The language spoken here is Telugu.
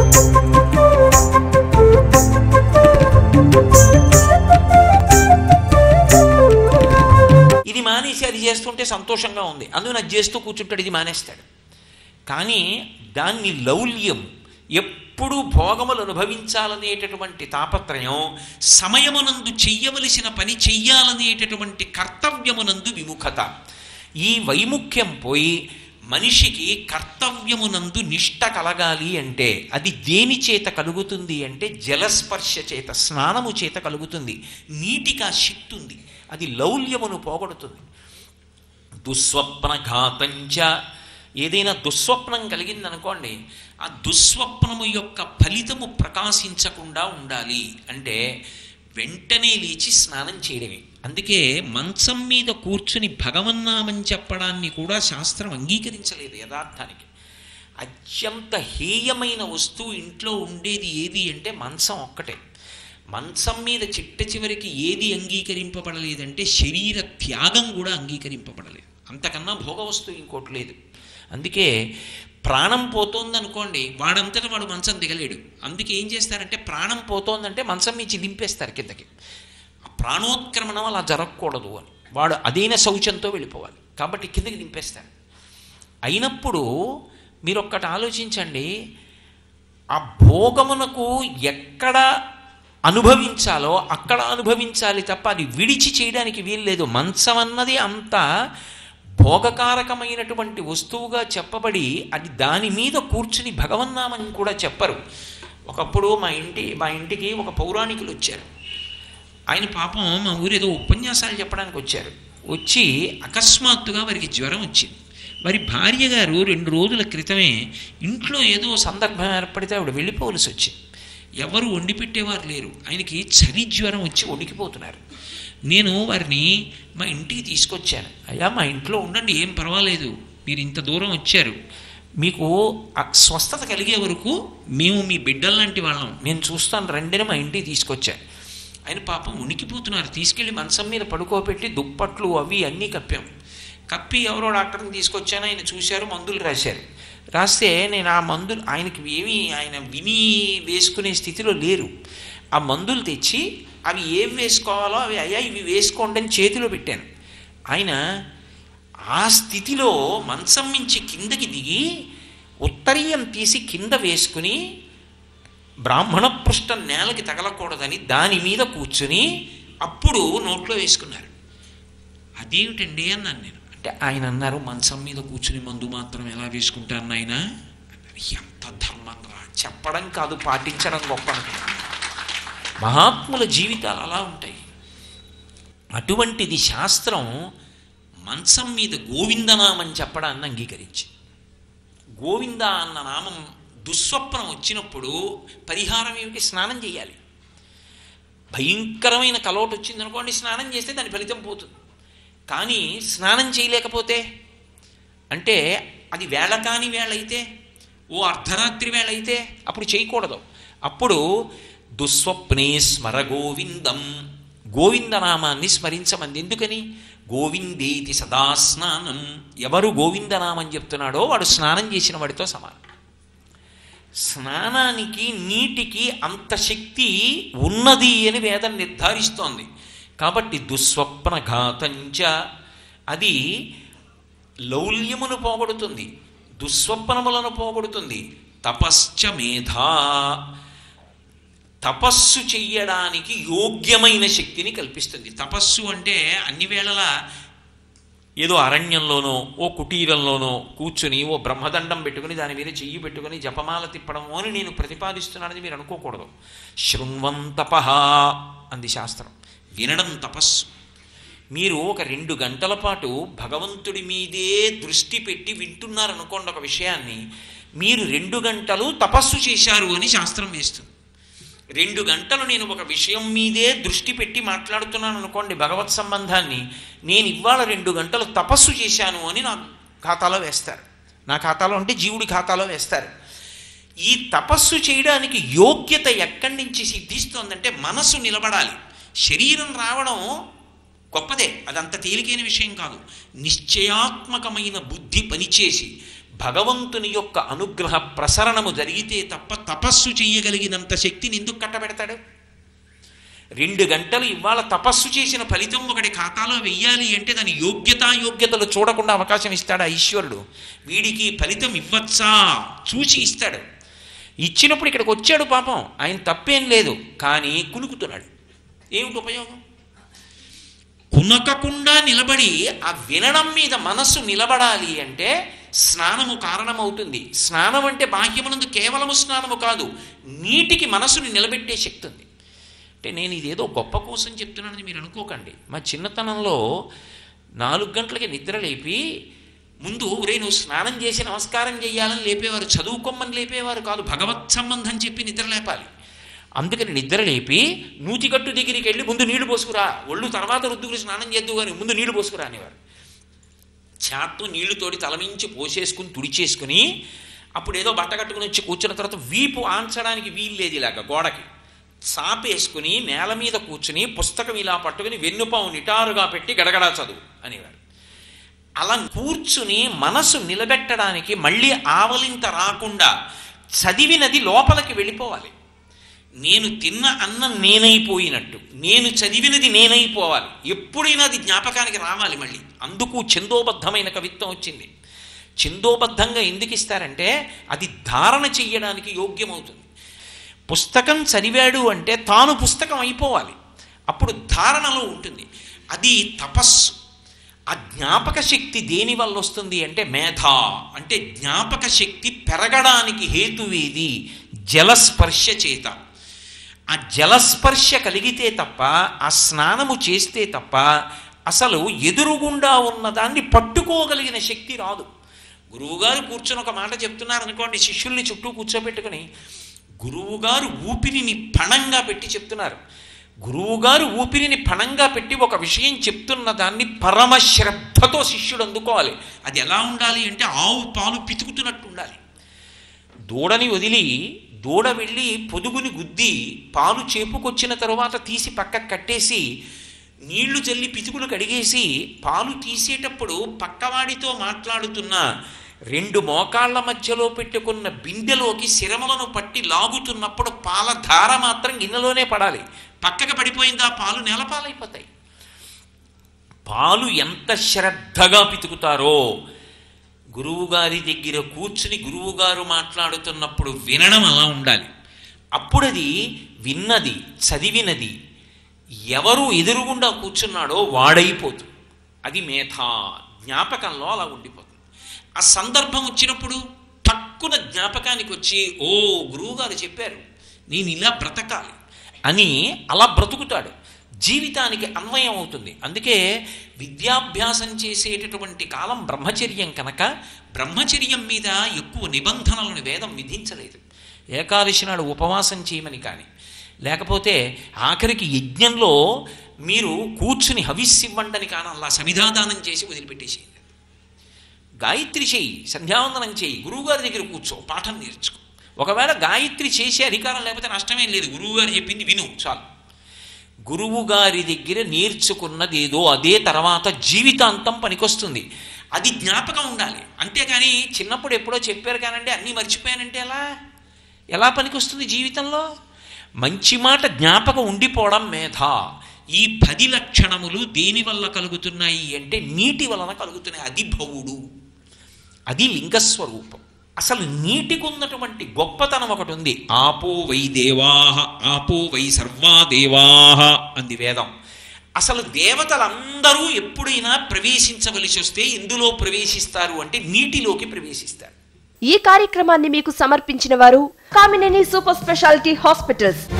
ఇది మానేసి అది చేస్తుంటే సంతోషంగా ఉంది అందుకని అది చేస్తూ కూర్చుంటాడు ఇది మానేస్తాడు కానీ దాన్ని లౌల్యం ఎప్పుడు భోగములు అనుభవించాలనేటటువంటి తాపత్రయం సమయమునందు చెయ్యవలసిన పని చెయ్యాలనేటటువంటి కర్తవ్యమునందు విముఖత ఈ వైముఖ్యం పోయి మనిషికి కర్తవ్యమునందు నిష్ట కలగాలి అంటే అది దేని చేత కలుగుతుంది అంటే జలస్పర్శ చేత స్నానము చేత కలుగుతుంది నీటికి ఆ శక్తి ఉంది అది లౌల్యమును పోగొడుతుంది దుస్వప్నఘాతంచ ఏదైనా దుస్వప్నం కలిగిందనుకోండి ఆ దుస్వప్నము యొక్క ఫలితము ప్రకాశించకుండా ఉండాలి అంటే వెంటనే లేచి స్నానం చేయడమే అందుకే మంచం మీద కూర్చుని భగవన్నామం చెప్పడాన్ని కూడా శాస్త్రం అంగీకరించలేదు యథార్థానికి అత్యంత హేయమైన వస్తువు ఇంట్లో ఉండేది ఏది అంటే మంచం ఒక్కటే మంచం మీద చిట్ట చివరికి ఏది అంగీకరింపబడలేదంటే శరీర త్యాగం కూడా అంగీకరింపబడలేదు అంతకన్నా భోగ వస్తువు ఇంకోటి లేదు అందుకే ప్రాణం పోతోంది అనుకోండి వాడంతటా వాడు మంచం దిగలేడు అందుకే ఏం చేస్తారంటే ప్రాణం పోతోందంటే మంచం మించి దింపేస్తారు కిందకి ఆ ప్రాణోత్క్రమణం అలా జరగకూడదు అని వాడు అదైన శౌచంతో వెళ్ళిపోవాలి కాబట్టి కిందకి దింపేస్తారు అయినప్పుడు మీరు ఒక్కటి ఆలోచించండి ఆ భోగమునకు ఎక్కడ అనుభవించాలో అక్కడ అనుభవించాలి తప్ప అది విడిచి చేయడానికి వీల్లేదు మంచం అన్నది అంత భోగకారకమైనటువంటి వస్తువుగా చెప్పబడి అది దాని మీద కూర్చుని భగవన్నామని కూడా చెప్పరు ఒకప్పుడు మా ఇంటి మా ఇంటికి ఒక పౌరాణికులు వచ్చారు ఆయన పాపం మా ఊరు ఏదో ఉపన్యాసాలు చెప్పడానికి వచ్చారు వచ్చి అకస్మాత్తుగా వారికి జ్వరం వచ్చింది వారి భార్య గారు రెండు రోజుల క్రితమే ఇంట్లో ఏదో సందర్భం ఏర్పడితే ఆవిడ వెళ్ళిపోవలసి వచ్చింది ఎవరు వండి పెట్టేవారు లేరు ఆయనకి చలి జ్వరం వచ్చి వణికిపోతున్నారు నేను వారిని మా ఇంటికి తీసుకొచ్చాను అయ్యా మా ఇంట్లో ఉండండి ఏం పర్వాలేదు మీరు ఇంత దూరం వచ్చారు మీకు ఆ స్వస్థత కలిగే వరకు మేము మీ బిడ్డల్లాంటి వాళ్ళం నేను చూస్తాను రెండని మా ఇంటికి తీసుకొచ్చాను ఆయన పాపం ఉనికిపోతున్నారు తీసుకెళ్ళి మంచం మీద పడుకోబెట్టి దుప్పట్లు అవి అన్నీ కప్పాం కప్పి ఎవరో డాక్టర్ని తీసుకొచ్చాను ఆయన చూశారు మందులు రాశారు రాస్తే నేను ఆ మందులు ఆయనకి ఏమీ ఆయన విని వేసుకునే స్థితిలో లేరు ఆ మందులు తెచ్చి అవి ఏం వేసుకోవాలో అవి అయ్యా ఇవి వేసుకోండి అని చేతిలో పెట్టాను ఆయన ఆ స్థితిలో మంచం నుంచి కిందకి దిగి ఉత్తరీయం తీసి కింద వేసుకుని బ్రాహ్మణ పృష్ఠం నేలకి తగలకూడదని దాని మీద కూర్చుని అప్పుడు నోట్లో వేసుకున్నారు అదేమిటండి అన్నాను నేను అంటే ఆయన అన్నారు మంచం మీద కూర్చుని మందు మాత్రం ఎలా వేసుకుంటాను ఆయన అన్నారు, ఎంత ధర్మం రా చెప్పడం కాదు పాటించడం గొప్ప అనుకున్నాను. మహాత్ముల జీవితాలు అలా ఉంటాయి అటువంటిది శాస్త్రం మంచం మీద గోవిందనామని చెప్పడాన్ని అంగీకరించి గోవింద అన్న నామం దుస్వప్నం వచ్చినప్పుడు పరిహారం ఏమిటి స్నానం చేయాలి భయంకరమైన కలోటు వచ్చిందనుకోండి స్నానం చేస్తే దాని ఫలితం పోతుంది కానీ స్నానం చేయలేకపోతే అంటే అది వేళ కాని వేళ అయితే ఓ అర్ధరాత్రి వేళ అయితే అప్పుడు చేయకూడదు అప్పుడు దుస్వప్నే స్మర గోవిందం గోవిందనామాన్ని స్మరించమంది ఎందుకని గోవిందేతి సదా స్నానం ఎవరు గోవిందనామం చెప్తున్నాడో వాడు స్నానం చేసిన వాడితో సమానం స్నానానికి నీటికి అంత శక్తి ఉన్నది అని వేదం నిర్ధారిస్తోంది కాబట్టి దుస్వప్నఘాతంచ అది లౌల్యమును పోగొడుతుంది దుస్వప్నములను పోగొడుతుంది తపశ్చ మేధా తపస్సు చెయ్యడానికి యోగ్యమైన శక్తిని కల్పిస్తుంది తపస్సు అంటే అన్ని వేళలా ఏదో అరణ్యంలోనో ఓ కుటీరంలోనో కూర్చుని ఓ బ్రహ్మదండం పెట్టుకుని దాని మీద చెయ్యి పెట్టుకుని జపమాల తిప్పడము అని నేను ప్రతిపాదిస్తున్నానని మీరు అనుకోకూడదు శృణ్వంతప అంది శాస్త్రం వినడం తపస్సు మీరు ఒక రెండు గంటల పాటు భగవంతుడి మీదే దృష్టి పెట్టి వింటున్నారనుకోండి ఒక విషయాన్ని మీరు రెండు గంటలు తపస్సు చేశారు అని శాస్త్రం వేస్తుంది రెండు గంటలు నేను ఒక విషయం మీదే దృష్టి పెట్టి మాట్లాడుతున్నాను అనుకోండి భగవత్ సంబంధాన్ని నేను ఇవాళ రెండు గంటలు తపస్సు చేశాను అని నా ఖాతాలో వేస్తారు నా ఖాతాలో అంటే జీవుడి ఖాతాలో వేస్తారు ఈ తపస్సు చేయడానికి యోగ్యత ఎక్కడి నుంచి సిద్ధిస్తోందంటే మనసు నిలబడాలి శరీరం రావడం గొప్పదే అదంత తేలికైన విషయం కాదు నిశ్చయాత్మకమైన బుద్ధి పనిచేసి భగవంతుని యొక్క అనుగ్రహ ప్రసరణము జరిగితే తప్ప తపస్సు చేయగలిగినంత శక్తిని ఎందుకు కట్టబెడతాడు రెండు గంటలు ఇవాళ తపస్సు చేసిన ఫలితం ఒకటి ఖాతాలో వెయ్యాలి అంటే దాని యోగ్యతాయోగ్యతలు చూడకుండా అవకాశం ఇస్తాడు ఆ ఈశ్వరుడు వీడికి ఫలితం ఇవ్వచ్చా చూసి ఇస్తాడు ఇచ్చినప్పుడు ఇక్కడికి వచ్చాడు పాపం ఆయన తప్పేం లేదు కానీ కులుకుతున్నాడు ఏమిటి ఉపయోగం కునకకుండా నిలబడి ఆ వినడం మీద మనస్సు నిలబడాలి అంటే స్నానము కారణమవుతుంది స్నానం అంటే బాహ్యమునందు కేవలము స్నానము కాదు నీటికి మనసుని నిలబెట్టే శక్తి ఉంది అంటే నేను ఇదేదో గొప్ప కోసం చెప్తున్నానని మీరు అనుకోకండి మా చిన్నతనంలో నాలుగు గంటలకి నిద్ర లేపి ముందు ఒరే నువ్వు స్నానం చేసి నమస్కారం చేయాలని లేపేవారు చదువుకోమని లేపేవారు కాదు భగవత్ సంబంధం చెప్పి నిద్ర లేపాలి అందుకని నిద్ర లేపి నూతిగట్టు దగ్గరికి వెళ్ళి ముందు నీళ్లు పోసుకురా ఒళ్ళు తర్వాత రుద్దుకుని స్నానం చేద్దు కానీ ముందు నీళ్లు పోసుకురా అనేవారు చేత్తో నీళ్లు తోడి తలమించి పోసేసుకుని తుడిచేసుకుని అప్పుడు ఏదో బట్ట కట్టుకుని వచ్చి కూర్చున్న తర్వాత వీపు ఆంచడానికి వీలు లేదు ఇలాగ గోడకి సాపేసుకుని నేల మీద కూర్చుని పుస్తకం ఇలా పట్టుకుని వెన్నుపావు నిటారుగా పెట్టి గడగడా చదువు అనేవారు అలా కూర్చుని మనసు నిలబెట్టడానికి మళ్ళీ ఆవలింత రాకుండా చదివినది లోపలికి వెళ్ళిపోవాలి నేను తిన్న అన్నం నేనైపోయినట్టు నేను చదివినది నేనైపోవాలి ఎప్పుడైనా అది జ్ఞాపకానికి రావాలి మళ్ళీ అందుకు ఛందోబద్ధమైన కవిత్వం వచ్చింది ఛందోబద్ధంగా ఎందుకు ఇస్తారంటే అది ధారణ చెయ్యడానికి యోగ్యమవుతుంది పుస్తకం చదివాడు అంటే తాను పుస్తకం అయిపోవాలి అప్పుడు ధారణలో ఉంటుంది అది తపస్సు ఆ జ్ఞాపక శక్తి దేని వల్ల వస్తుంది అంటే మేధ అంటే జ్ఞాపక శక్తి పెరగడానికి హేతువేది జలస్పర్శ చేత ఆ జలస్పర్శ కలిగితే తప్ప ఆ స్నానము చేస్తే తప్ప అసలు ఎదురుగుండా ఉన్నదాన్ని పట్టుకోగలిగిన శక్తి రాదు గురువుగారు కూర్చొని ఒక మాట చెప్తున్నారు అనుకోండి శిష్యుల్ని చుట్టూ కూర్చోబెట్టుకుని గురువుగారు ఊపిరిని పణంగా పెట్టి చెప్తున్నారు గురువుగారు ఊపిరిని పణంగా పెట్టి ఒక విషయం చెప్తున్న దాన్ని పరమ శ్రద్ధతో శిష్యుడు అందుకోవాలి అది ఎలా ఉండాలి అంటే ఆవు పాలు పితుకుతున్నట్టు ఉండాలి దూడని వదిలి దూడ వెళ్ళి పొదుగుని గుద్ది పాలు చేపుకొచ్చిన తరువాత తీసి పక్కకు కట్టేసి నీళ్లు చల్లి పితుకులు కడిగేసి పాలు తీసేటప్పుడు పక్కవాడితో మాట్లాడుతున్న రెండు మోకాళ్ల మధ్యలో పెట్టుకున్న బిందెలోకి శిరమలను పట్టి లాగుతున్నప్పుడు పాల ధార మాత్రం గిన్నెలోనే పడాలి పక్కకు పడిపోయిందా పాలు నేలపాలైపోతాయి పాలు ఎంత శ్రద్ధగా పితుకుతారో గురువుగారి దగ్గర కూర్చుని గురువుగారు మాట్లాడుతున్నప్పుడు వినడం అలా ఉండాలి అప్పుడు అది విన్నది చదివినది ఎవరు ఎదురుగుండా కూర్చున్నాడో వాడైపోతుంది అది మేధా జ్ఞాపకంలో అలా ఉండిపోతుంది ఆ సందర్భం వచ్చినప్పుడు తక్కువ జ్ఞాపకానికి వచ్చి ఓ గురువుగారు చెప్పారు నేను ఇలా బ్రతకాలి అని అలా బ్రతుకుతాడు జీవితానికి అన్వయం అవుతుంది అందుకే విద్యాభ్యాసం చేసేటటువంటి కాలం బ్రహ్మచర్యం కనుక బ్రహ్మచర్యం మీద ఎక్కువ నిబంధనలను వేదం విధించలేదు ఏకాదశి నాడు ఉపవాసం చేయమని కానీ లేకపోతే ఆఖరికి యజ్ఞంలో మీరు కూర్చుని హవిస్సివ్వండని కానీ అలా సమిధాదానం చేసి వదిలిపెట్టేసేయండి గాయత్రి చేయి సంధ్యావందనం చేయి గురువుగారి దగ్గర కూర్చో పాఠం నేర్చుకో ఒకవేళ గాయత్రి చేసే అధికారం లేకపోతే నష్టమేం లేదు గురువుగారు చెప్పింది విను చాలు గురువుగారి దగ్గర నేర్చుకున్నది ఏదో అదే తర్వాత జీవితాంతం పనికొస్తుంది అది జ్ఞాపకం ఉండాలి అంతేకాని చిన్నప్పుడు ఎప్పుడో చెప్పారు కానండి అన్నీ మర్చిపోయానంటే ఎలా ఎలా పనికొస్తుంది జీవితంలో మంచి మాట జ్ఞాపకం ఉండిపోవడం మేధ ఈ పది లక్షణములు దేని వల్ల కలుగుతున్నాయి అంటే నీటి వలన కలుగుతున్నాయి అది భవుడు అది లింగస్వరూపం అసలు నీటికి ఉన్నటువంటి గొప్పతనం ఒకటి ఉంది ఆపో వై దేవాహ ఆపో వై సర్వా దేవాహ అంది వేదం అసలు దేవతలందరూ ఎప్పుడైనా ప్రవేశించవలసి వస్తే ఎందులో ప్రవేశిస్తారు అంటే నీటిలోకి ప్రవేశిస్తారు ఈ కార్యక్రమాన్ని మీకు సమర్పించిన వారు కామినేని సూపర్ స్పెషాలిటీ హాస్పిటల్స్